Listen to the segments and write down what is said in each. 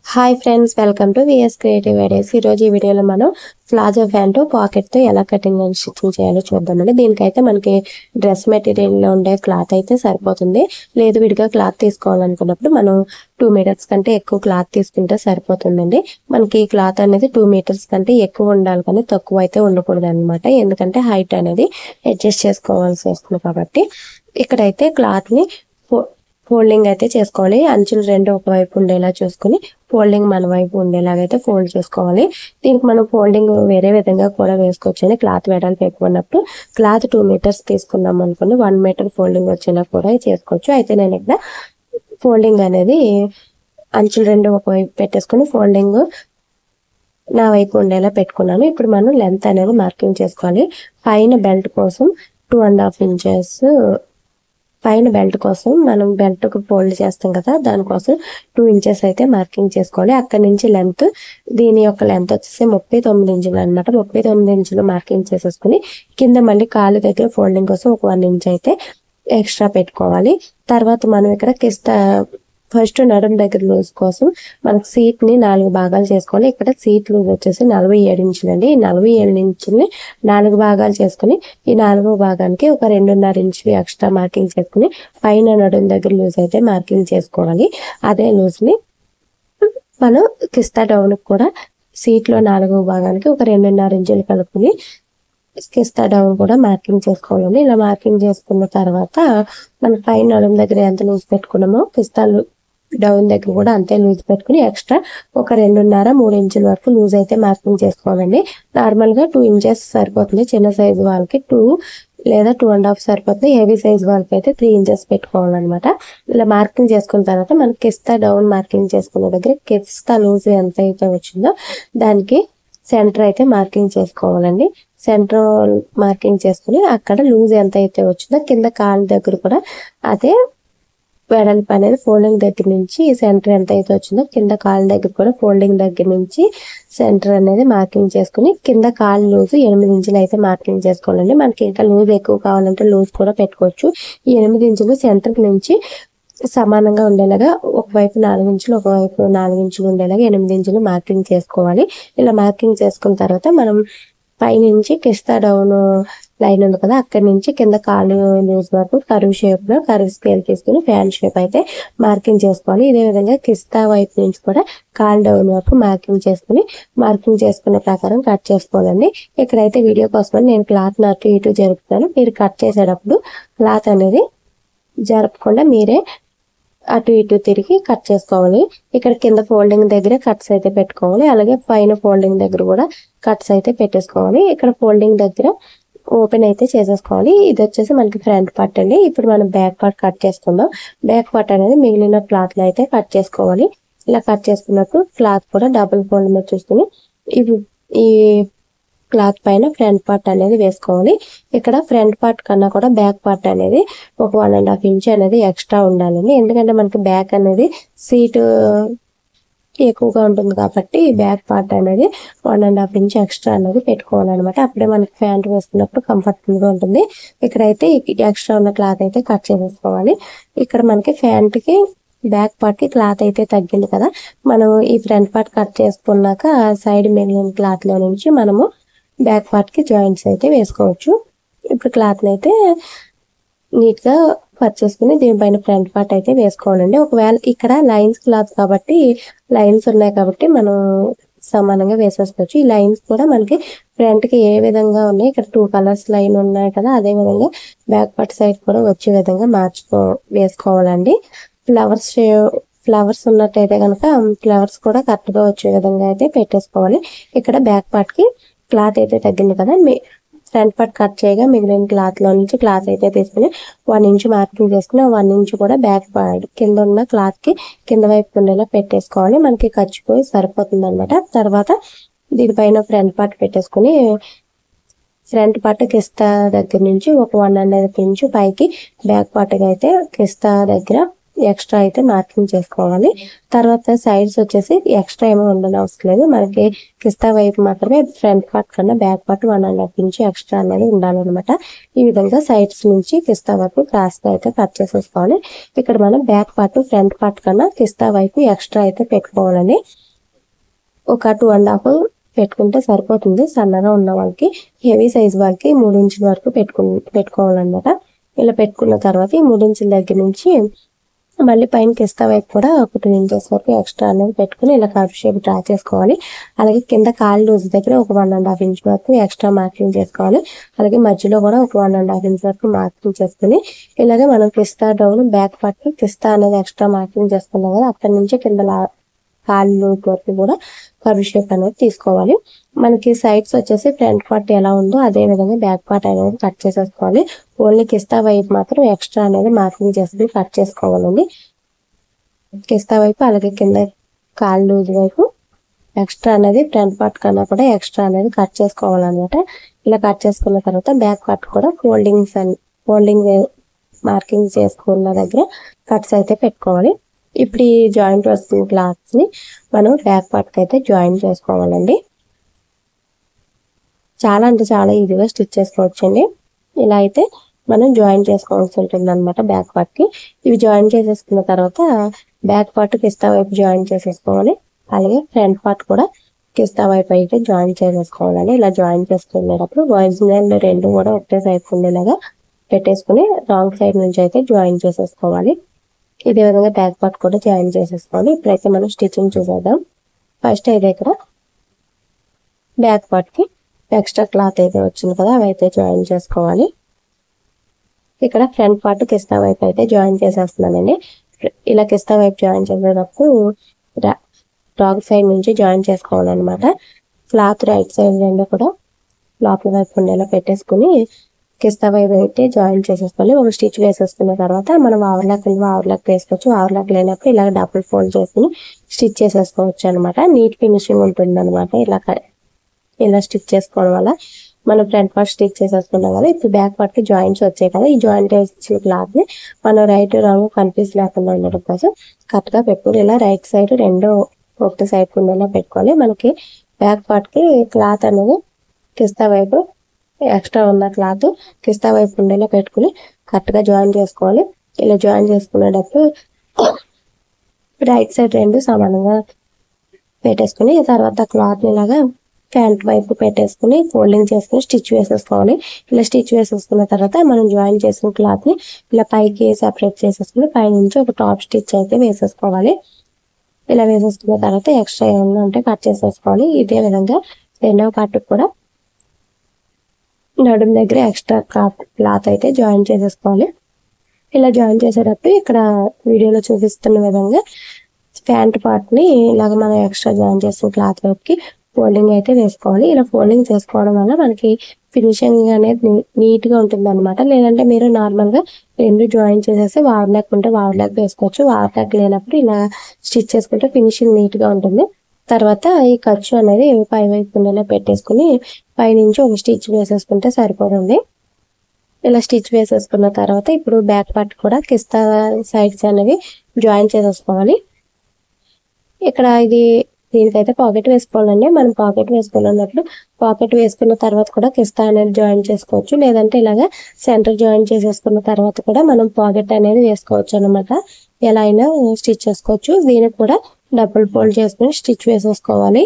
hi friends welcome to VS creative ideas ఈ రోజు ఈ వీడియోలో మనం ప్లాజో ప్యాంట్ పాకెట్ తో ఎలా కటింగ్ అండ్ స్టిచ్చింగ్ చేయాలో చూద్దామండి దీనికైతే మనకి డ్రెస్ మెటీరియల్ లో ఉండే క్లాత్ అయితే సరిపోతుంది లేదు విడిగా క్లాత్ తీసుకోవాలనుకున్నప్పుడు మనం టూ మీటర్స్ కంటే ఎక్కువ క్లాత్ తీసుకుంటే సరిపోతుందండి మనకి క్లాత్ అనేది టూ మీటర్స్ కంటే ఎక్కువ ఉండాలి కానీ తక్కువ అయితే ఉండకూడదు అనమాట ఎందుకంటే హైట్ అనేది అడ్జస్ట్ చేసుకోవాల్సి వస్తుంది కాబట్టి ఇక్కడైతే క్లాత్ ని ఫోల్డింగ్ అయితే చేసుకోవాలి అంచులు రెండు ఒకవైపు ఉండేలా చూసుకుని ఫోల్డింగ్ మన వైపు ఉండేలాగా అయితే ఫోల్డ్ చేసుకోవాలి దీనికి మనం ఫోల్డింగ్ వేరే విధంగా కూడా వేసుకోవచ్చు అని క్లాత్ వెడల్పు ఎక్కువ ఉన్నప్పుడు క్లాత్ టూ మీటర్స్ తీసుకున్నాం అనుకుని వన్ మీటర్ ఫోల్డింగ్ వచ్చేలా కూడా చేసుకోవచ్చు అయితే నేను ఇక్కడ ఫోల్డింగ్ అనేది అంచులు రెండు ఒకవైపు పెట్టేసుకుని ఫోల్డింగ్ నా వైపు ఉండేలా పెట్టుకున్నాను ఇప్పుడు మనం లెంత్ అనేది మార్కింగ్ చేసుకోవాలి పైన బెల్ట్ కోసం టూ అండ్ హాఫ్ ఇంచెస్ పైన బెల్ట్ కోసం మనం బెల్ట్ ఫోల్డ్ చేస్తాం కదా దానికోసం టూ ఇంచెస్ అయితే మార్కింగ్ చేసుకోవాలి అక్కడ నుంచి లెంత్ దీని యొక్క లెంత్ వచ్చేసి ముప్పై తొమ్మిది ఇంచులు అనమాట ముప్పై తొమ్మిది ఇంచులు మార్కింగ్ చేసేసుకుని కింద మళ్ళీ కాలు దగ్గర ఫోల్డింగ్ కోసం ఒక వన్ ఇంచ్ అయితే ఎక్స్ట్రా పెట్టుకోవాలి తర్వాత మనం ఇక్కడ కిస్తా ఫస్ట్ నడుం దగ్గర లూజ్ కోసం మనకు సీట్ ని నాలుగు భాగాలు చేసుకోవాలి ఇక్కడ సీట్ లూజ్ వచ్చేసి నలభై ఏడు ఇంచులు అండి ఈ నలభై ఏడు ఇంచుల్ని నాలుగు భాగాలు చేసుకుని ఈ నాలుగో భాగానికి ఒక రెండున్నర ఇంచు ఎక్స్ట్రా మార్కింగ్ చేసుకుని పైన నడుం దగ్గర లూజ్ అయితే మార్కింగ్ చేసుకోవాలి అదే లూజ్ ని మనం కిస్తా డౌన్ కూడా సీట్ లో నాలుగో భాగానికి ఒక రెండున్నర ఇంచులు కలుపుని కిస్తా డౌన్ కూడా మార్కింగ్ చేసుకోవాలండి ఇలా మార్కింగ్ చేసుకున్న తర్వాత మన పైన నడుం దగ్గర ఎంత లూజ్ పెట్టుకున్నామో కిస్తా డౌన్ దగ్గర కూడా అంతే లూజ్ పెట్టుకుని ఎక్స్ట్రా ఒక రెండున్నర మూడు ఇంచుల వరకు లూజ్ అయితే మార్కింగ్ చేసుకోవాలండి నార్మల్ గా టూ ఇంచెస్ సరిపోతుంది చిన్న సైజు వాళ్ళకి టూ లేదా టూ అండ్ హాఫ్ సరిపోతుంది హెవీ సైజ్ వాళ్ళకి అయితే త్రీ ఇంచెస్ పెట్టుకోవాలన్నమాట ఇలా మార్కింగ్ చేసుకున్న తర్వాత మనకి కిస్తా డౌన్ మార్కింగ్ చేసుకున్న దగ్గర కిస్తా లూజ్ ఎంత అయితే వచ్చిందో దానికి సెంటర్ అయితే మార్కింగ్ చేసుకోవాలండి సెంటర్ మార్కింగ్ చేసుకుని అక్కడ లూజ్ ఎంత అయితే వచ్చిందో కింద కాలు దగ్గర కూడా అదే వెడల్పు అనేది ఫోల్డింగ్ దగ్గర నుంచి సెంటర్ ఎంత అయితే వచ్చిందో కింద కాలు దగ్గర కూడా ఫోల్డింగ్ దగ్గర నుంచి సెంటర్ అనేది మార్కింగ్ చేసుకుని కింద కాలు లూజ్ ఎనిమిది ఇంచులు అయితే మార్కింగ్ చేసుకోవాలండి మనకి ఇంకా లూజ్ ఎక్కువ కావాలంటే లూజ్ కూడా పెట్టుకోవచ్చు ఈ ఎనిమిది ఇంచులు సెంటర్ నుంచి సమానంగా ఉండేలాగా ఒకవైపు నాలుగు ఇంచులు ఒకవైపు నాలుగు ఇంచులు ఉండేలాగా ఎనిమిది ఇంచులు మార్కింగ్ చేసుకోవాలి ఇలా మార్కింగ్ చేసుకున్న తర్వాత మనం పైనుంచి కిస్తా డౌన్ లైన్ ఉంది కదా అక్కడి నుంచి కింద కాలు లూజ్ వరకు కరువు షేప్ లో కరువు స్కేల్ తీసుకుని ఫ్యాన్ షేప్ అయితే మార్కింగ్ చేసుకోవాలి ఇదే విధంగా కిస్తా వైపు నుంచి కూడా కాల్ డౌన్ వరకు మార్కింగ్ చేసుకుని మార్కింగ్ చేసుకున్న ప్రకారం కట్ చేసుకోవాలండి ఇక్కడైతే వీడియో కోసం నేను క్లాత్ అటు ఇటు జరుపుతాను మీరు కట్ చేసేటప్పుడు క్లాత్ అనేది జరపకుండా మీరే అటు ఇటు తిరిగి కట్ చేసుకోవాలి ఇక్కడ కింద ఫోల్డింగ్ దగ్గర కట్స్ అయితే పెట్టుకోవాలి అలాగే పైన ఫోల్డింగ్ దగ్గర కూడా కట్స్ అయితే పెట్టేసుకోవాలి ఇక్కడ ఫోల్డింగ్ దగ్గర ఓపెన్ అయితే చేసేసుకోవాలి ఇది వచ్చేసి మనకి ఫ్రంట్ పార్ట్ అండి ఇప్పుడు మనం బ్యాక్ పార్ట్ కట్ చేసుకుందాం బ్యాక్ పార్ట్ అనేది మిగిలిన క్లాత్ లో అయితే కట్ చేసుకోవాలి ఇలా కట్ చేసుకున్నట్టు క్లాత్ కూడా డబుల్ ఫోల్డ్ మీద చూసుకుని ఇది ఈ క్లాత్ పైన ఫ్రంట్ పార్ట్ అనేది వేసుకోవాలి ఇక్కడ ఫ్రంట్ పార్ట్ కన్నా కూడా బ్యాక్ పార్ట్ అనేది ఒక వన్ అండ్ హాఫ్ ఇంచ్ అనేది ఎక్స్ట్రా ఉండాలండి ఎందుకంటే మనకి బ్యాక్ అనేది సీటు ఎక్కువగా ఉంటుంది కాబట్టి బ్యాక్ పార్ట్ అనేది one and half inch extra అనేది పెట్టుకోవాలన్నమాట అప్పుడే మనకి ప్యాంట్ వేసుకున్నప్పుడు కంఫర్టబుల్ గా ఉంటుంది ఇక్కడైతే ఎక్స్ట్రా ఉన్న క్లాత్ అయితే కట్ చేసేసుకోవాలి ఇక్కడ మనకి ప్యాంట్ కి బ్యాక్ పార్ట్ కి క్లాత్ అయితే తగ్గింది కదా మనం ఈ ఫ్రంట్ పార్ట్ కట్ చేసుకున్నాక సైడ్ మిగిలిన క్లాత్ లో నుంచి మనము బ్యాక్ పార్ట్ కి జాయింట్స్ అయితే వేసుకోవచ్చు ఇప్పుడు క్లాత్ అయితే నీట్ గా కట్ చేసుకుని దీనిపైన ఫ్రంట్ పార్ట్ అయితే వేసుకోవాలండి ఒకవేళ ఇక్కడ లైన్స్ క్లాత్ కాబట్టి లైన్స్ ఉన్నాయి కాబట్టి మనం సమానంగా వేసేసుకోవచ్చు ఈ లైన్స్ కూడా మనకి ఫ్రంట్ కి ఏ విధంగా ఉన్నాయి ఇక్కడ టూ కలర్స్ లైన్ ఉన్నాయి కదా అదే విధంగా బ్యాక్ పార్ట్ సైడ్ కూడా వచ్చే విధంగా మార్చుకో వేసుకోవాలండి ఫ్లవర్స్ ఫ్లవర్స్ ఉన్నట్టయితే కనుక ఫ్లవర్స్ కూడా కరెక్ట్ గా వచ్చే విధంగా అయితే పెట్టేసుకోవాలి ఇక్కడ బ్యాక్ పార్ట్ కి క్లాత్ అయితే తగ్గింది కదా మీ ఫ్రంట్ పార్ట్ కట్ చేయగా మిగిలిన క్లాత్ లో నుంచి క్లాత్ అయితే తీసుకుని వన్ ఇంచ్ మార్కింగ్ చేసుకుని వన్ ఇంచ్ కూడా బ్యాక్ పార్ట్ కింద ఉన్న క్లాత్ కి కింద వైపు ఉండేలా పెట్టేసుకోవాలి మనకి ఖర్చుపోయి సరిపోతుంది అనమాట తర్వాత దీనిపైన ఫ్రంట్ పార్ట్ పెట్టేసుకుని ఫ్రంట్ పార్ట్ కిస్తా దగ్గర నుంచి ఒక వన్ అండ్ హాఫ్ ఇంచ్ పైకి బ్యాక్ పార్ట్ అయితే కిస్తా దగ్గర ఎక్స్ట్రా అయితే మార్కింగ్ చేసుకోవాలి తర్వాత సైడ్స్ వచ్చేసి ఎక్స్ట్రా ఏమీ ఉండని అవసరం లేదు మనకి కిస్తా వైపు మాత్రమే ఫ్రంట్ పార్ట్ కన్నా back part one and half inch extra అనేది ఉండాలన్నమాట ఈ విధంగా సైడ్స్ నుంచి కిస్తా వరకు క్రాస్ గా అయితే కట్ చేసేసుకోవాలి ఇక్కడ మనం బ్యాక్ పార్ట్ ఫ్రంట్ పార్ట్ కన్నా కిస్తా వైపు ఎక్స్ట్రా అయితే పెట్టుకోవాలండి ఒక టూ అండ్ హాఫ్ పెట్టుకుంటే సరిపోతుంది సన్నగా ఉన్న వాళ్ళకి హెవీ సైజ్ వాళ్ళకి మూడు ఇంచుల వరకు పెట్టుకు పెట్టుకోవాలన్నమాట ఇలా పెట్టుకున్న తర్వాత ఈ మూడు ఇంచుల దగ్గర నుంచి మళ్ళీ పైన కిస్తా వైపు కూడా ఒక టూ ఇంచెస్ వరకు ఎక్స్ట్రా అనేది పెట్టుకుని ఇలా కర్వ్ షేప్ డ్రా చేసుకోవాలి అలాగే కింద కాలు లూజ్ దగ్గర ఒక వన్ అండ్ హాఫ్ ఇంచ్ వరకు ఎక్స్ట్రా మార్కింగ్ చేసుకోవాలి అలాగే మధ్యలో కూడా ఒక వన్ అండ్ హాఫ్ ఇంచ్ వరకు మార్కింగ్ చేసుకుని ఇలాగే మనం కిస్తా డౌన్ బ్యాక్ పార్ట్ కిస్తా అనేది ఎక్స్ట్రా మార్కింగ్ చేసుకున్నాం కదా అక్కడి నుంచి కింద లా- కాళ్ళు లూజ్ వరకు కూడా కర్వ్ షేప్ అనేది తీసుకోవాలి మనకి సైడ్స్ వచ్చేసి ఫ్రంట్ పార్ట్ ఎలా ఉందో అదే విధంగా బ్యాక్ పార్ట్ అనేది కట్ చేసేసుకోవాలి ఓన్లీ కిస్తా వైపు మాత్రం ఎక్స్ట్రా అనేది మార్కింగ్ చేసుకుని కట్ చేసుకోవాలండి కిస్తా వైపు అలాగే కింద కాళ్ళు లూజ్ వైపు ఎక్స్ట్రా అనేది ఫ్రంట్ పార్ట్ కన్నా కూడా ఎక్స్ట్రా అనేది కట్ చేసుకోవాలన్నమాట ఇలా కట్ చేసుకున్న తర్వాత బ్యాక్ పార్ట్ కూడా ఫోల్డింగ్స్ అండ్ ఫోల్డింగ్ మార్కింగ్ చేసుకున్న దగ్గర కట్స్ అయితే పెట్టుకోవాలి ఇప్పుడు ఈ జాయింట్ వస్తున్న క్లాత్స్ ని మనం బ్యాక్ పార్ట్ కి అయితే జాయిన్ చేసుకోవాలండి చాలా అంటే చాలా ఈజీగా స్టిచ్ చేసుకోవచ్చండి ఇలా అయితే మనం జాయిన్ చేసుకోవాల్సి ఉంటుంది అనమాట బ్యాక్ పార్ట్ కి ఇవి జాయిన్ చేసేసుకున్న తర్వాత బ్యాక్ పార్ట్ కిస్తా వైపు జాయిన్ చేసేసుకోవాలి అలాగే ఫ్రంట్ పార్ట్ కూడా కిస్తా వైపు అయితే జాయిన్ చేసేసుకోవాలండి ఇలా జాయిన్ చేసుకునేటప్పుడు ఒరిజినల్ రెండు కూడా ఒకటే సైడ్ ఉండేలాగా పెట్టేసుకుని రాంగ్ సైడ్ నుంచి అయితే జాయిన్ చేసేసుకోవాలి ఇదే విధంగా బ్యాక్ పార్ట్ కూడా జాయిన్ చేసేసుకోవాలి ఇప్పుడైతే మనం స్టిచ్చింగ్ చూసేద్దాం ఫస్ట్ అయితే ఇక్కడ బ్యాక్ పార్ట్ కి ఎక్స్ట్రా క్లాత్ అయితే వచ్చింది కదా అవి అయితే జాయిన్ చేసుకోవాలి ఇక్కడ ఫ్రంట్ పార్ట్ కిస్తా వైపు అయితే జాయిన్ చేసేస్తున్నానండి ఇలా కిస్తా వైపు జాయిన్ చేసేటప్పుడు రాంగ్ సైడ్ నుంచి జాయిన్ చేసుకోవాలన్నమాట క్లాత్ రైట్ సైడ్ రెండు కూడా లోపల వైపు ఉండేలా పెట్టేసుకుని కిస్తా వైపు అయితే జాయిన్ చేసేసుకోవాలి ఒక స్టిచ్ వేసేసుకున్న తర్వాత మనం ఆవర్లాక్ ఆవర్లాక్ వేసుకోవచ్చు ఆవర్లాక్ లేనప్పుడు ఇలా డబుల్ ఫోల్డ్ చేసుకుని స్టిచ్ చేసేసుకోవచ్చు అనమాట నీట్ ఫినిషింగ్ ఉంటుంది అనమాట ఇలా క- ఇలా స్టిచ్ చేసుకోవడం వల్ల మనం ఫ్రంట్ పార్ట్ స్టిచ్ చేసేసుకున్నాం కదా ఇప్పుడు బ్యాక్ పార్ట్ కి జాయింట్స్ వచ్చాయి కదా ఈ జాయింట్ వచ్చిన క్లాత్ ని మనం రైట్ రాంగ్ కన్ఫ్యూజ్ లేకుండా ఉండడం కోసం కరెక్ట్ గా పెట్టుకుని ఇలా రైట్ సైడ్ రెండు ఒకటి సైడ్ ఉండేలా పెట్టుకోవాలి మనకి బ్యాక్ పార్ట్ కి క్లాత్ అనేది కిస్తా వైపు ఎక్స్ట్రా ఉన్న క్లాత్ కిస్తా వైపు ఉండేలా పెట్టుకుని కరెక్ట్ గా జాయిన్ చేసుకోవాలి ఇలా జాయిన్ చేసుకునేటప్పుడు రైట్ సైడ్ రెండు సమానంగా పెట్టేసుకుని తర్వాత క్లాత్ ఇలాగా ప్యాంట్ వైపు పెట్టేసుకుని ఫోల్డింగ్ చేసుకుని స్టిచ్ వేసేసుకోవాలి ఇలా స్టిచ్ వేసేసుకున్న తర్వాత మనం జాయిన్ చేసిన క్లాత్ ని ఇలా పైకి సెపరేట్ చేసేసుకుని పైనుంచి ఒక టాప్ స్టిచ్ అయితే వేసేసుకోవాలి ఇలా వేసేసుకున్న తర్వాత ఎక్స్ట్రా ఏమన్నా ఉంటే కట్ చేసేసుకోవాలి ఇదే విధంగా రెండవ పార్ట్ కూడా నడుము దగ్గర ఎక్స్ట్రా క్లాత్ క్లాత్ అయితే జాయిన్ చేసేసుకోవాలి ఇలా జాయిన్ చేసేటప్పుడు ఇక్కడ వీడియోలో చూపిస్తున్న విధంగా ప్యాంట్ పార్ట్ ని ఇలాగ మనం ఎక్స్ట్రా జాయిన్ చేసిన క్లాత్ వైపుకి ఫోల్డింగ్ అయితే వేసుకోవాలి ఇలా ఫోల్డింగ్ చేసుకోవడం వల్ల మనకి ఫినిషింగ్ అనేది నీట్ గా ఉంటుంది అనమాట లేదంటే మీరు నార్మల్ గా రెండు జాయిన్ చేసేసి వావర్ లెక్ ఉంటే వావర్ లెక్ వేసుకోవచ్చు వావర్ లెక్ లేనప్పుడు ఇలా స్టిచ్ చేసుకుంటే ఫినిషింగ్ నీట్ గా ఉంటుంది తర్వాత ఈ ఖర్చు అనేది పై వైపు ఉండేలా పెట్టేసుకుని పైనుంచి ఒక స్టిచ్ వేసేసుకుంటే సరిపోతుంది ఇలా స్టిచ్ వేసేసుకున్న తర్వాత ఇప్పుడు బ్యాక్ పార్ట్ కూడా కిస్తా సైడ్స్ అనేవి జాయిన్ చేసేసుకోవాలి ఇక్కడ ఇది దీనికైతే పాకెట్ వేసుకోవాలండి మనం పాకెట్ వేసుకోవాలన్నట్లు పాకెట్ వేసుకున్న తర్వాత కూడా కిస్తా అనేది జాయిన్ చేసుకోవచ్చు లేదంటే ఇలాగా సెంటర్ జాయిన్ చేసేసుకున్న తర్వాత కూడా మనం పాకెట్ అనేది వేసుకోవచ్చు అనమాట ఎలా అయినా స్టిచ్ చేసుకోవచ్చు దీనికి కూడా డబుల్ ఫోల్డ్ చేసుకుని స్టిచ్ వేసేసుకోవాలి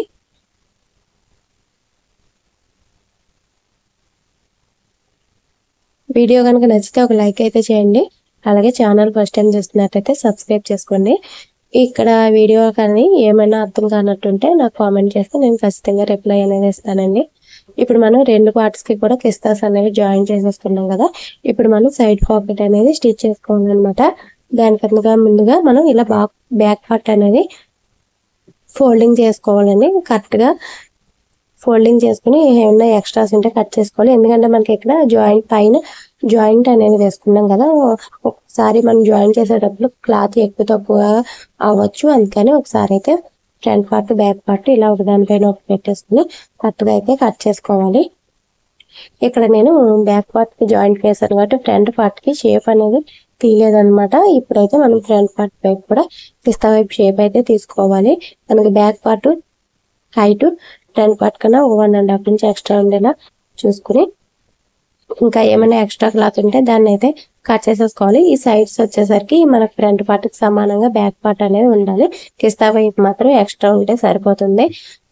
వీడియో కనుక నచ్చితే ఒక లైక్ అయితే చేయండి అలాగే ఛానల్ ఫస్ట్ టైం చూస్తున్నట్టయితే సబ్స్క్రైబ్ చేసుకోండి ఇక్కడ వీడియో కానీ ఏమైనా అర్థం కానట్టుంటే నాకు కామెంట్ చేస్తే నేను ఖచ్చితంగా రిప్లై అనేది ఇస్తానండి ఇప్పుడు మనం రెండు పార్ట్స్ కి కూడా కిస్తాస్ అనేవి జాయిన్ చేసేసుకున్నాం కదా ఇప్పుడు మనం సైడ్ పాకెట్ అనేది స్టిచ్ చేసుకోవాలన్నమాట దానికన్నా ముందుగా మనం ఇలా బ్యాక్ పార్ట్ అనేది ఫోల్డింగ్ చేసుకోవాలండి కరెక్ట్ గా ఫోల్డింగ్ చేసుకుని ఏమైనా ఎక్స్ట్రాస్ ఉంటే కట్ చేసుకోవాలి ఎందుకంటే మనకి ఇక్కడ జాయింట్ పైన జాయింట్ అనేది వేసుకున్నాం కదా ఒకసారి మనం జాయింట్ చేసేటప్పుడు క్లాత్ ఎక్కువ తక్కువ అవ్వచ్చు అందుకని ఒకసారి అయితే ఫ్రంట్ పార్ట్ బ్యాక్ పార్ట్ ఇలా ఒక దానిపైన ఒకటి పెట్టేసుకుని కరెక్ట్గా అయితే కట్ చేసుకోవాలి ఇక్కడ నేను బ్యాక్ పార్ట్ కి జాయింట్ వేసాను కాబట్టి ఫ్రంట్ పార్ట్ కి షేప్ అనేది తీయలేదన్నమాట ఇప్పుడైతే మనం ఫ్రంట్ పార్ట్ వైపు కూడా పిస్తా వైపు షేప్ అయితే తీసుకోవాలి మనకి back part height front part కన్నా one and half inch extra ఉండేలా చూసుకుని ఇంకా ఏమైనా ఎక్స్ట్రా క్లాత్ ఉంటే దాన్ని అయితే కట్ చేసేసుకోవాలి ఈ సైడ్స్ వచ్చేసరికి మన ఫ్రంట్ పార్ట్ కి సమానంగా బ్యాక్ పార్ట్ అనేది ఉండాలి కిస్తా వైపు మాత్రం ఎక్స్ట్రా ఉంటే సరిపోతుంది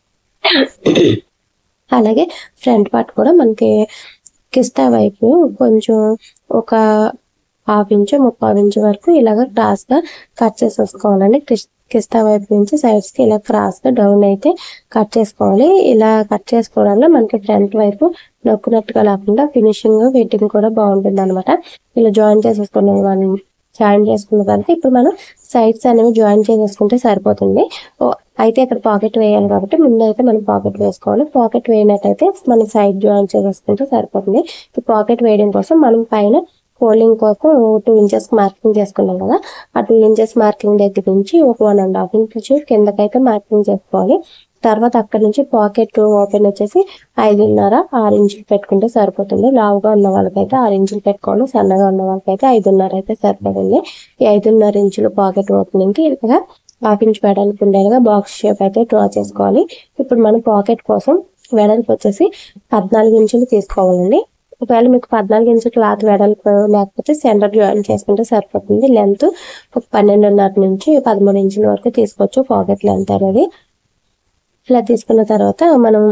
అలాగే ఫ్రంట్ పార్ట్ కూడా మనకి కిస్తా వైపు కొంచెం ఒక హాఫ్ ఇంచు ముప్పావు ఇంచు వరకు ఇలాగ క్రాస్ గా కట్ చేసేసుకోవాలండి కిస్- కిస్తా వైపు నుంచి సైడ్స్ కి ఇలా క్రాస్ గా డౌన్ అయితే కట్ చేసుకోవాలి ఇలా కట్ చేసుకోవడం వల్ల మనకి ఫ్రంట్ వైపు నొక్కునట్టుగా లేకుండా ఫినిషింగ్ ఫిట్టింగ్ కూడా బాగుంటుంది అనమాట ఇలా జాయిన్ చేసేసుకున్న మనం జాయిన్ చేసుకున్న తర్వాత ఇప్పుడు మనం సైడ్స్ అనేవి జాయిన్ చేసేసుకుంటే సరిపోతుంది ఓ, అయితే ఇక్కడ పాకెట్ వేయాలి కాబట్టి ముందు అయితే మనం పాకెట్ వేసుకోవాలి పాకెట్ వేయనట్టయితే మనం సైడ్ జాయిన్ చేసేసుకుంటే సరిపోతుంది ఈ పాకెట్ వేయడం కోసం మనం పైన ఫోల్డింగ్ కోసం టూ ఇంచెస్ మార్కింగ్ చేసుకున్నాం కదా ఆ టూ ఇంచెస్ మార్కింగ్ దగ్గర నుంచి ఒక వన్ అండ్ హాఫ్ ఇంచ్ కిందకైతే మార్కింగ్ చేసుకోవాలి తర్వాత అక్కడ నుంచి పాకెట్ ఓపెన్ వచ్చేసి ఐదున్నర ఆరు ఇంచులు పెట్టుకుంటే సరిపోతుంది లావుగా ఉన్న వాళ్ళకైతే ఆరు ఇంచులు పెట్టుకోవాలి సన్నగా ఉన్న వాళ్ళకైతే ఐదున్నర అయితే సరిపోతుంది ఈ ఐదున్నర ఇంచులు పాకెట్ ఓపెనింగ్ కి ఇలాగా హాఫ్ ఇంచ్ వెడల్పు ఉండేలాగా బాక్స్ షేప్ అయితే డ్రా చేసుకోవాలి ఇప్పుడు మనం పాకెట్ కోసం వెడల్పు వచ్చేసి పద్నాలుగు ఇంచులు తీసుకోవాలండి ఒకవేళ మీకు పద్నాలుగు ఇంచు క్లాత్ వెడల్పు లేకపోతే సెంటర్ జాయిన్ చేసుకుంటే సరిపోతుంది లెంత్ ఒక పన్నెండున్నర నుంచి పదమూడు ఇంచుల వరకు తీసుకోవచ్చు పాకెట్ లెంత్ అనేది ఇలా తీసుకున్న తర్వాత మనం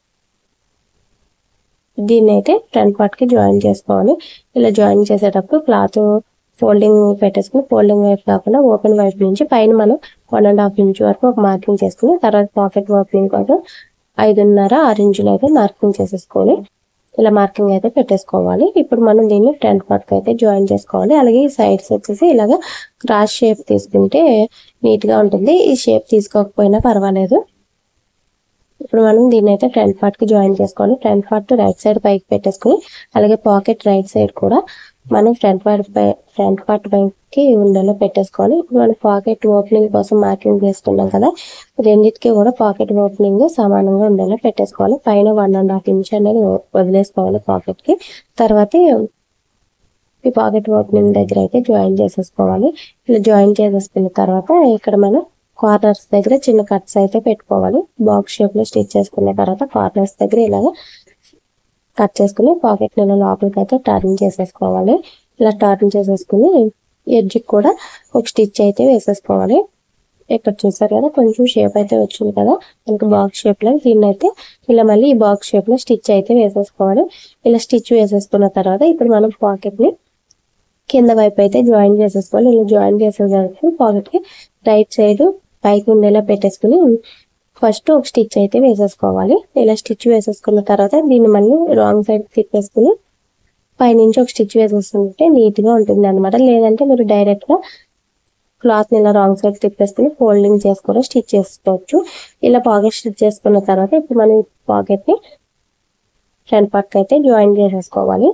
దీన్ని అయితే ఫ్రంట్ పార్ట్ కి జాయిన్ చేసుకోవాలి ఇలా జాయిన్ చేసేటప్పుడు క్లాత్ ఫోల్డింగ్ పెట్టేసుకుని ఫోల్డింగ్ వైపు కాకుండా ఓపెన్ వైపు నుంచి పైన మనం వన్ అండ్ హాఫ్ ఇంచ్ వరకు ఒక మార్కింగ్ చేసుకుని తర్వాత పాకెట్ ఓపెనింగ్ కోసం ఐదున్నర ఆరు ఇంచులు అయితే మార్కింగ్ చేసేసుకొని ఇలా మార్కింగ్ అయితే పెట్టేసుకోవాలి ఇప్పుడు మనం దీన్ని ఫ్రంట్ పార్ట్ కి అయితే జాయిన్ చేసుకోవాలి అలాగే ఈ సైడ్స్ వచ్చేసి ఇలాగ క్రాస్ షేప్ తీసుకుంటే నీట్ గా ఉంటుంది ఈ షేప్ తీసుకోకపోయినా పర్వాలేదు ఇప్పుడు మనం దీన్ని అయితే ఫ్రంట్ పార్ట్ కి జాయిన్ చేసుకోవాలి ఫ్రంట్ పార్ట్ రైట్ సైడ్ పైకి పెట్టేసుకుని అలాగే పాకెట్ రైట్ సైడ్ కూడా మనం ఫ్రంట్ పార్ట్ పై ఫ్రంట్ పార్ట్ పైకి ఉండేలా పెట్టేసుకోవాలి ఇప్పుడు మనం పాకెట్ ఓపెనింగ్ కోసం మార్కింగ్ చేసుకున్నాం కదా రెండింటికి కూడా పాకెట్ ఓపెనింగ్ సమానంగా ఉండేలా పెట్టేసుకోవాలి పైన వన్ అండ్ హాఫ్ ఇంచ్ అనేది వదిలేసుకోవాలి పాకెట్ కి తర్వాత ఈ పాకెట్ ఓపెనింగ్ దగ్గర అయితే జాయిన్ చేసేసుకోవాలి ఇలా జాయిన్ చేసేసుకున్న తర్వాత ఇక్కడ మనం కార్నర్స్ దగ్గర చిన్న కట్స్ అయితే పెట్టుకోవాలి బాక్స్ షేప్ లో స్టిచ్ చేసుకున్న తర్వాత కార్నర్స్ దగ్గర ఇలాగ కట్ చేసుకుని పాకెట్ నేను లోపలికి అయితే టర్న్ చేసేసుకోవాలి ఇలా టర్న్ చేసేసుకుని ఎడ్జ్ కూడా ఒక స్టిచ్ అయితే వేసేసుకోవాలి ఇక్కడ చూసారు కదా కొంచెం షేప్ అయితే వచ్చింది కదా మనకి బాక్స్ షేప్ లో దీన్ని అయితే ఇలా మళ్ళీ ఈ బాక్స్ షేప్ లో స్టిచ్ అయితే వేసేసుకోవాలి ఇలా స్టిచ్ వేసేసుకున్న తర్వాత ఇప్పుడు మనం పాకెట్ ని కింద వైపు అయితే జాయిన్ చేసేసుకోవాలి ఇలా జాయిన్ చేసేసరికి పాకెట్ కి రైట్ సైడ్ పైకి ఉండేలా పెట్టేసుకుని ఫస్ట్ ఒక స్టిచ్ అయితే వేసేసుకోవాలి ఇలా స్టిచ్ వేసేసుకున్న తర్వాత దీన్ని మళ్ళీ రాంగ్ సైడ్ తిప్పేసుకుని పైనుంచి ఒక స్టిచ్ వేసేసుకుంటే నీట్ గా ఉంటుంది అనమాట లేదంటే మీరు డైరెక్ట్ గా క్లాత్ ని ఇలా రాంగ్ సైడ్ తిప్పేసుకుని ఫోల్డింగ్ చేసుకొని స్టిచ్ చేసుకోవచ్చు ఇలా పాకెట్ స్టిచ్ చేసుకున్న తర్వాత ఇప్పుడు మనం ఈ పాకెట్ ని ఫ్రంట్ పార్ట్ అయితే జాయిన్ చేసేసుకోవాలి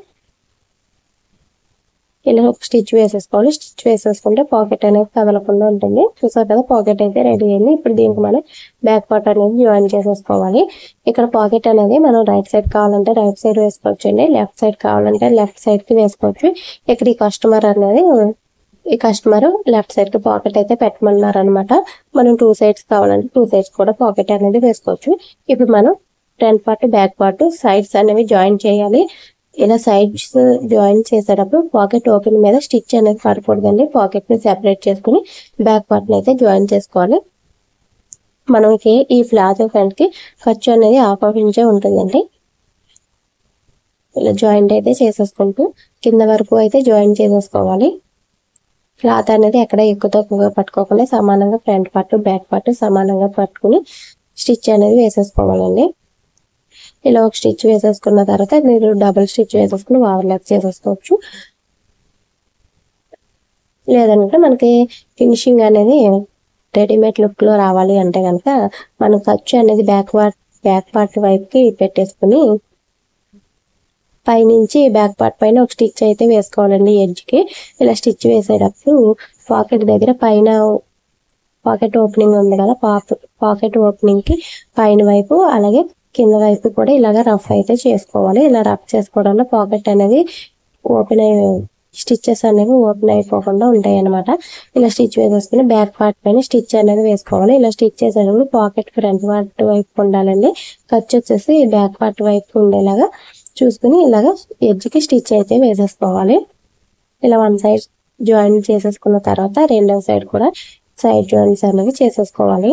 ఇలా ఒక స్టిచ్ వేసేసుకోవాలి స్టిచ్ వేసేసుకుంటే పాకెట్ అనేది కదలకుండా ఉంటుంది చూసారు కదా పాకెట్ అయితే రెడీ అయింది ఇప్పుడు దీనికి మనం బ్యాక్ పార్ట్ అనేది జాయిన్ చేసేసుకోవాలి ఇక్కడ పాకెట్ అనేది మనం రైట్ సైడ్ కావాలంటే రైట్ సైడ్ వేసుకోవచ్చు అండి లెఫ్ట్ సైడ్ కావాలంటే లెఫ్ట్ సైడ్ కి వేసుకోవచ్చు ఇక్కడ ఈ కస్టమర్ అనేది ఈ కస్టమర్ లెఫ్ట్ సైడ్ కి పాకెట్ అయితే పెట్టమన్నారు అనమాట మనం టూ సైడ్స్ కావాలంటే టూ సైడ్స్ కూడా పాకెట్ అనేది వేసుకోవచ్చు ఇప్పుడు మనం front part back part sides అనేవి జాయిన్ చేయాలి ఇలా సైడ్స్ జాయిన్ చేసేటప్పుడు పాకెట్ ఓపెన్ మీద స్టిచ్ అనేది పడకూడదండి పాకెట్ ని సెపరేట్ చేసుకుని బ్యాక్ పార్ట్ ని అయితే జాయిన్ చేసుకోవాలి మనకి ఈ ప్లాజో ఫ్రంట్ కి ఖర్చు అనేది హాఫ్ హాఫ్ ఇంచే ఉంటుందండి ఇలా జాయింట్ అయితే చేసేసుకుంటూ కింద వరకు అయితే జాయిన్ చేసేసుకోవాలి క్లాత్ అనేది ఎక్కడ ఎక్కువ తక్కువగా పట్టుకోకుండా సమానంగా ఫ్రంట్ పార్ట్ బ్యాక్ పార్ట్ సమానంగా పట్టుకుని స్టిచ్ అనేది వేసేసుకోవాలండి ఇలా ఒక స్టిచ్ వేసేసుకున్న తర్వాత మీరు డబుల్ స్టిచ్ వేసేసుకుని ఓవర్లాప్ చేసేసుకోవచ్చు లేదంటే మనకి ఫినిషింగ్ అనేది రెడీమేడ్ లుక్ లో రావాలి అంటే కనుక మనం ఖర్చు అనేది బ్యాక్ పార్ట్ బ్యాక్ పార్ట్ వైపుకి పెట్టేసుకుని పైనుంచి బ్యాక్ పార్ట్ పైన ఒక స్టిచ్ అయితే వేసుకోవాలండి edge కి ఇలా స్టిచ్ వేసేటప్పుడు పాకెట్ దగ్గర పైన పాకెట్ ఓపెనింగ్ ఉంది కదా పాకెట్ ఓపెనింగ్ కి పైన వైపు అలాగే కింద వైపు కూడా ఇలాగ రఫ్ అయితే చేసుకోవాలి ఇలా రఫ్ చేసుకోవడం వల్ల పాకెట్ అనేది ఓపెన్ అయ్యి స్టిచ్చెస్ అనేవి ఓపెన్ అయిపోకుండా ఉంటాయి అనమాట ఇలా స్టిచ్ వేసేసుకుని బ్యాక్ పార్ట్ పైన స్టిచ్ అనేది వేసుకోవాలి ఇలా స్టిచ్ చేసేటప్పుడు పాకెట్ ఫ్రంట్ పార్ట్ వైపు ఉండాలండి ఖర్చు వచ్చేసి బ్యాక్ పార్ట్ వైపు ఉండేలాగా చూసుకుని ఇలాగ ఎడ్జ్కి స్టిచ్ అయితే వేసేసుకోవాలి ఇలా వన్ సైడ్ జాయిన్ చేసేసుకున్న తర్వాత రెండో సైడ్ కూడా సైడ్ జాయింట్స్ అనేవి చేసేసుకోవాలి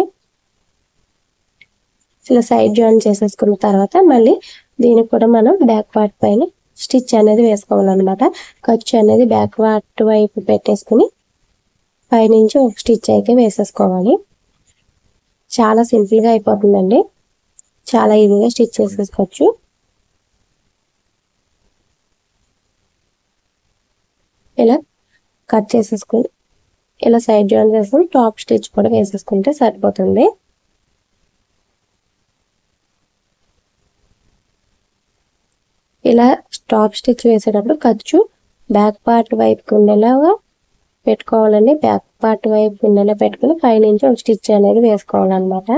ఇలా సైడ్ జాయిన్ చేసేసుకున్న తర్వాత మళ్ళీ దీనికి కూడా మనం బ్యాక్ పార్ట్ పైన స్టిచ్ అనేది వేసుకోవాలన్నమాట ఖర్చు అనేది బ్యాక్ పార్ట్ వైపు పెట్టేసుకుని పైనుంచి ఒక స్టిచ్ అయితే వేసేసుకోవాలి చాలా సింపుల్గా అయిపోతుందండి చాలా ఈజీగా స్టిచ్ చేసేసుకోవచ్చు ఇలా కట్ చేసేసుకుని ఇలా సైడ్ జాయిన్ చేసుకుని టాప్ స్టిచ్ కూడా వేసేసుకుంటే సరిపోతుంది ఇలా టాప్ స్టిచ్ వేసేటప్పుడు ఖర్చు బ్యాక్ పార్ట్ వైపుకి ఉండేలాగా పెట్టుకోవాలండి బ్యాక్ పార్ట్ వైపు ఉండేలా పెట్టుకుని పైనుంచి ఒక స్టిచ్ అనేది వేసుకోవాలన్నమాట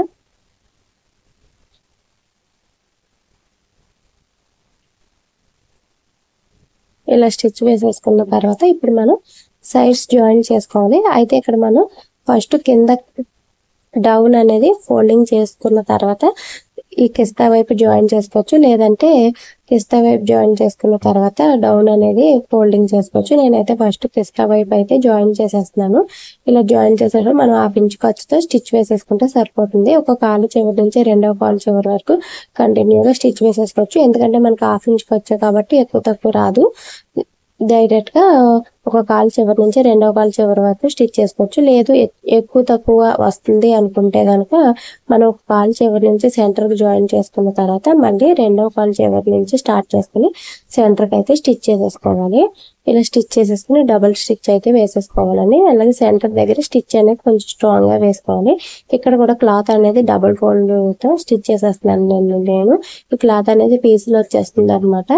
ఇలా స్టిచ్ వేసేసుకున్న తర్వాత ఇప్పుడు మనం సైడ్స్ జాయిన్ చేసుకోవాలి అయితే ఇక్కడ మనం ఫస్ట్ కింద డౌన్ అనేది ఫోల్డింగ్ చేసుకున్న తర్వాత ఈ కిస్తా వైపు జాయిన్ చేసుకోవచ్చు లేదంటే కిస్తా వైపు జాయిన్ చేసుకున్న తర్వాత డౌన్ అనేది ఫోల్డింగ్ చేసుకోవచ్చు నేనైతే ఫస్ట్ కిస్తా వైపు అయితే జాయిన్ చేసేస్తున్నాను ఇలా జాయిన్ చేసేటప్పుడు మనం హాఫ్ ఇంచ్ ఖర్చుతో స్టిచ్ వేసేసుకుంటే సరిపోతుంది ఒక కాలు చివరి నుంచి రెండవ కాలు చివరి వరకు కంటిన్యూగా స్టిచ్ వేసేసుకోవచ్చు ఎందుకంటే మనకి హాఫ్ ఇంచ్ ఖర్చు కాబట్టి ఎక్కువ తక్కువ రాదు డైరెక్ట్ గా ఒక కాలు చివరి నుంచి రెండవ కాలు చివరి వరకు స్టిచ్ చేసుకోవచ్చు లేదు ఎక్- ఎక్కువ తక్కువ వస్తుంది అనుకుంటే కనుక మనం ఒక కాలు చివరి నుంచి సెంటర్ కి జాయిన్ చేసుకున్న తర్వాత మళ్ళీ రెండవ కాలు చివరి నుంచి స్టార్ట్ చేసుకుని సెంటర్ కి అయితే స్టిచ్ చేసేసుకోవాలి ఇలా స్టిచ్ చేసేసుకుని డబుల్ స్టిచ్ అయితే వేసేసుకోవాలండి అలాగే సెంటర్ దగ్గర స్టిచ్ అనేది కొంచెం స్ట్రాంగ్ గా వేసుకోవాలి ఇక్కడ కూడా క్లాత్ అనేది డబుల్ ఫోల్డ్ తో స్టిచ్ చేసేస్తున్నాను నేను నేను ఈ క్లాత్ అనేది పీసులు వచ్చేస్తుంది అనమాట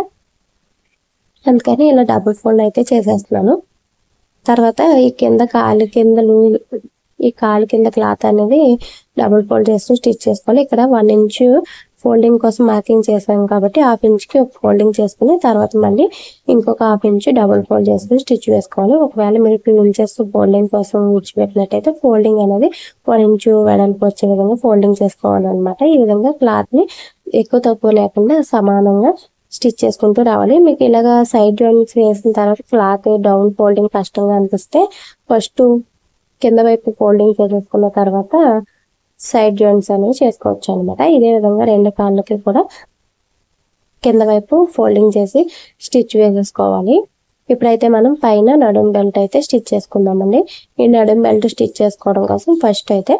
అందుకని ఇలా డబుల్ ఫోల్డ్ అయితే చేసేస్తున్నాను తర్వాత ఈ కింద కాలు కింద లూ- ఈ కాలు కింద క్లాత్ అనేది డబుల్ ఫోల్డ్ చేసి స్టిచ్ చేసుకోవాలి ఇక్కడ వన్ ఇంచ్ ఫోల్డింగ్ కోసం మార్కింగ్ చేసాం కాబట్టి హాఫ్ ఇంచ్ కి ఒక ఫోల్డింగ్ చేసుకుని తర్వాత మళ్ళీ ఇంకొక హాఫ్ ఇంచ్ డబుల్ ఫోల్డ్ చేసుకుని స్టిచ్ వేసుకోవాలి ఒకవేళ మీరు టూ ఇంచెస్ ఫోల్డింగ్ కోసం విడిచిపెట్టినట్టయితే ఫోల్డింగ్ అనేది వన్ ఇంచ్ వెడల్పు వచ్చే విధంగా ఫోల్డింగ్ చేసుకోవాలన్నమాట ఈ విధంగా క్లాత్ ని ఎక్కువ తక్కువ లేకుండా సమానంగా స్టిచ్ చేసుకుంటూ రావాలి మీకు ఇలాగా సైడ్ జాయింట్స్ వేసిన తర్వాత క్లాత్ డౌన్ ఫోల్డింగ్ కష్టంగా అనిపిస్తే ఫస్ట్ కింద వైపు ఫోల్డింగ్ చేసేసుకున్న తర్వాత సైడ్ జాయింట్స్ అనేవి చేసుకోవచ్చు అనమాట ఇదే విధంగా రెండు కాళ్ళకి కూడా కింద వైపు ఫోల్డింగ్ చేసి స్టిచ్ వేసేసుకోవాలి ఇప్పుడైతే మనం పైన నడుం బెల్ట్ అయితే స్టిచ్ చేసుకుందామండి ఈ నడుం బెల్ట్ స్టిచ్ చేసుకోవడం కోసం ఫస్ట్ అయితే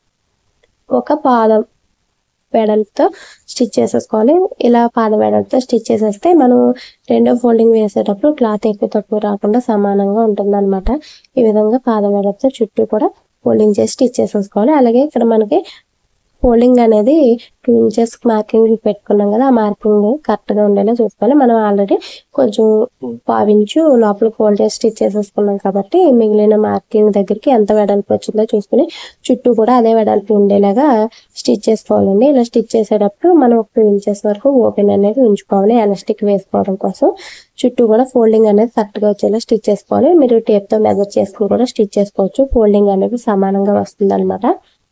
ఒక పాదం వెడల్పుతో స్టిచ్ చేసేసుకోవాలి ఇలా పాద వెడల్పుతో స్టిచ్ చేసేస్తే మనం రెండో ఫోల్డింగ్ వేసేటప్పుడు క్లాత్ ఎక్కువ తక్కువ రాకుండా సమానంగా ఉంటుంది ఈ విధంగా పాద వెడల్పుతో చుట్టూ కూడా ఫోల్డింగ్ చేసి స్టిచ్ చేసేసుకోవాలి అలాగే ఇక్కడ మనకి ఫోల్డింగ్ అనేది టూ ఇంచెస్ మార్కింగ్ పెట్టుకున్నాం కదా ఆ మార్కింగ్ కరెక్ట్ గా ఉండేలా చూసుకోవాలి మనం ఆల్రెడీ కొంచెం పావించు లోపల ఫోల్డ్ చేసి స్టిచ్ చేసేసుకున్నాం కాబట్టి మిగిలిన మార్కింగ్ దగ్గరికి ఎంత వెడల్పు వచ్చిందో చూసుకుని చుట్టూ కూడా అదే వెడల్పు ఉండేలాగా స్టిచ్ చేసుకోవాలండి ఇలా స్టిచ్ చేసేటప్పుడు మనం ఒక టూ ఇంచెస్ వరకు ఓపెన్ అనేది ఉంచుకోవాలి ఎలాస్టిక్ వేసుకోవడం కోసం చుట్టూ కూడా ఫోల్డింగ్ అనేది కరెక్ట్ గా వచ్చేలా స్టిచ్ చేసుకోవాలి మీరు టేప్ తో మెజర్ చేసుకుని కూడా స్టిచ్ చేసుకోవచ్చు ఫోల్డింగ్ అనేది సమానంగా వస్తుంది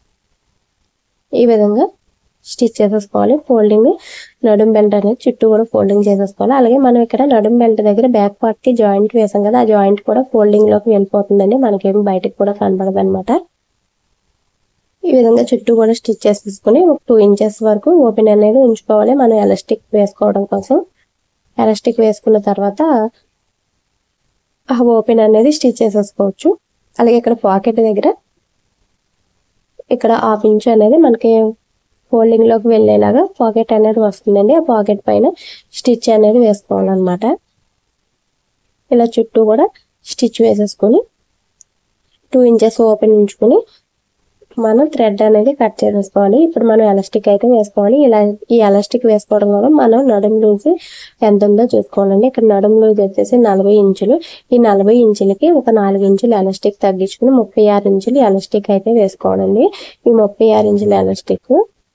ఈ విధంగా స్టిచ్ చేసేసుకోవాలి ఫోల్డింగ్ నడుం బెల్ట్ అనేది చుట్టూ కూడా ఫోల్డింగ్ చేసేసుకోవాలి అలాగే మనం ఇక్కడ నడుం బెల్ట్ దగ్గర బ్యాక్ పార్ట్ కి జాయింట్ వేసాం కదా ఆ జాయింట్ కూడా ఫోల్డింగ్ లోకి వెళ్ళిపోతుందండి మనకేం బయటకు కూడా కనబడదు అనమాట ఈ విధంగా చుట్టూ కూడా స్టిచ్ చేసేసుకుని ఒక టూ ఇంచెస్ వరకు ఓపెన్ అనేది ఉంచుకోవాలి మనం ఎలాస్టిక్ వేసుకోవడం కోసం ఎలాస్టిక్ వేసుకున్న తర్వాత ఆ ఓపెన్ అనేది స్టిచ్ చేసేసుకోవచ్చు అలాగే ఇక్కడ పాకెట్ దగ్గర ఇక్కడ హాఫ్ ఇంచ్ అనేది మనకి ఫోల్డింగ్ లోకి వెళ్ళేలాగా పాకెట్ అనేది వస్తుందండి ఆ పాకెట్ పైన స్టిచ్ అనేది వేసుకోవాలన్నమాట ఇలా చుట్టూ కూడా స్టిచ్ వేసేసుకొని టూ ఇంచెస్ ఓపెన్ ఉంచుకొని మనం థ్రెడ్ అనేది కట్ చేసేసుకోవాలి ఇప్పుడు మనం ఎలాస్టిక్ అయితే వేసుకోవాలి ఇలా ఈ ఎలాస్టిక్ వేసుకోవడం వల్ల మనం నడుము లూజ్ ఎంత ఉందో చూసుకోవాలండి ఇక్కడ నడుము లూజ్ వచ్చేసి నలభై ఇంచులు ఈ నలభై ఇంచులకి ఒక నాలుగు ఇంచులు ఎలాస్టిక్ తగ్గించుకుని ముప్పై ఆరు ఇంచులు ఎలాస్టిక్ అయితే వేసుకోవాలండి ఈ ముప్పై ఆరు ఇంచుల ఎలాస్టిక్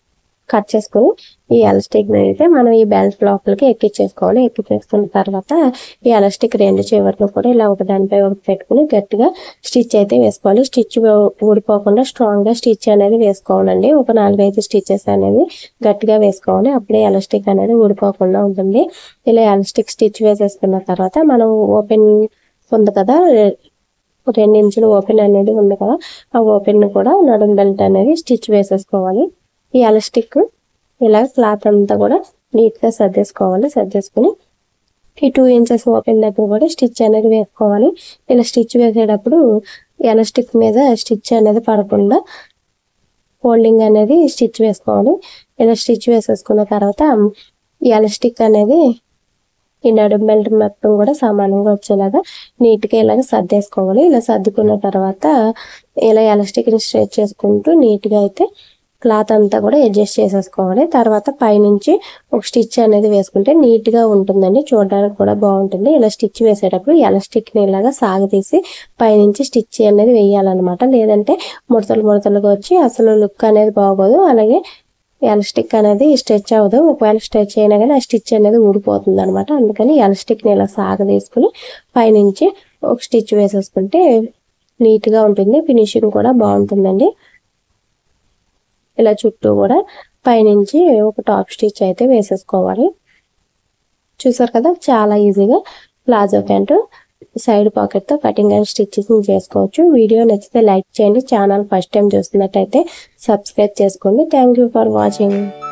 కట్ చేసుకుని ఈ ఎలాస్టిక్ అయితే మనం ఈ బెల్ట్ లోపలికి ఎక్కించేసుకోవాలి ఎక్కించేసుకున్న తర్వాత ఈ ఎలాస్టిక్ రెండు చివర్లు కూడా ఇలా ఒక దానిపై ఒకటి పెట్టుకుని గట్టిగా స్టిచ్ అయితే వేసుకోవాలి స్టిచ్ ఊడిపోకుండా స్ట్రాంగ్ గా స్టిచ్ అనేది వేసుకోవాలండి ఒక నాలుగైదు స్టిచెస్ అనేది గట్టిగా వేసుకోవాలి అప్పుడే ఎలాస్టిక్ అనేది ఊడిపోకుండా ఉంటుంది ఇలా ఎలాస్టిక్ స్టిచ్ వేసేసుకున్న తర్వాత మనం ఓపెన్ ఉంది కదా రెండు ఇంచులు ఓపెన్ అనేది ఉంది కదా ఆ ఓపెన్ కూడా నడుం బెల్ట్ అనేది స్టిచ్ వేసేసుకోవాలి ఈ ఎలాస్టిక్ ఇలా క్లాత్ అంతా కూడా నీట్ గా సర్దేసుకోవాలి సర్దేసుకుని ఈ టూ ఇంచెస్ ఓపెన్ దగ్గర కూడా స్టిచ్ అనేది వేసుకోవాలి ఇలా స్టిచ్ వేసేటప్పుడు ఎలాస్టిక్ మీద స్టిచ్ అనేది పడకుండా ఫోల్డింగ్ అనేది స్టిచ్ వేసుకోవాలి ఇలా స్టిచ్ వేసేసుకున్న తర్వాత ఈ ఎలాస్టిక్ అనేది ఈ నడుం బెల్ట్ మొత్తం కూడా సమానంగా వచ్చేలాగా నీట్గా ఇలాగ సర్దేసుకోవాలి ఇలా సర్దుకున్న తర్వాత ఇలా ఎలాస్టిక్ని స్ట్రెచ్ చేసుకుంటూ నీట్గా అయితే క్లాత్ అంతా కూడా అడ్జస్ట్ చేసేసుకోవాలి తర్వాత పైనుంచి ఒక స్టిచ్ అనేది వేసుకుంటే నీట్గా ఉంటుందండి చూడడానికి కూడా బాగుంటుంది ఇలా స్టిచ్ వేసేటప్పుడు ఎలాస్టిక్ని ఇలాగా సాగతీసి పైనుంచి స్టిచ్ అనేది వేయాలన్నమాట లేదంటే ముడతలు ముడతలుగా వచ్చి అసలు లుక్ అనేది బాగోదు అలాగే ఎలాస్టిక్ అనేది స్ట్రెచ్ అవ్వదు ఒకవేళ స్ట్రెచ్ అయినా కానీ ఆ స్టిచ్ అనేది ఊడిపోతుంది అనమాట అందుకని ఎలాస్టిక్ని ఇలా సాగదీసుకుని పైనుంచి ఒక స్టిచ్ వేసేసుకుంటే నీట్గా ఉంటుంది ఫినిషింగ్ కూడా బాగుంటుందండి ఇలా చుట్టూ కూడా పైనుంచి ఒక టాప్ స్టిచ్ అయితే వేసేసుకోవాలి చూసారు కదా చాలా ఈజీగా ప్లాజో ప్యాంటు సైడ్ పాకెట్తో కటింగ్ అండ్ స్టిచ్చింగ్ చేసుకోవచ్చు వీడియో నచ్చితే లైక్ చేయండి ఛానల్ ఫస్ట్ టైం చూస్తున్నట్టయితే సబ్స్క్రైబ్ చేసుకోండి థ్యాంక్ ఫర్ వాచింగ్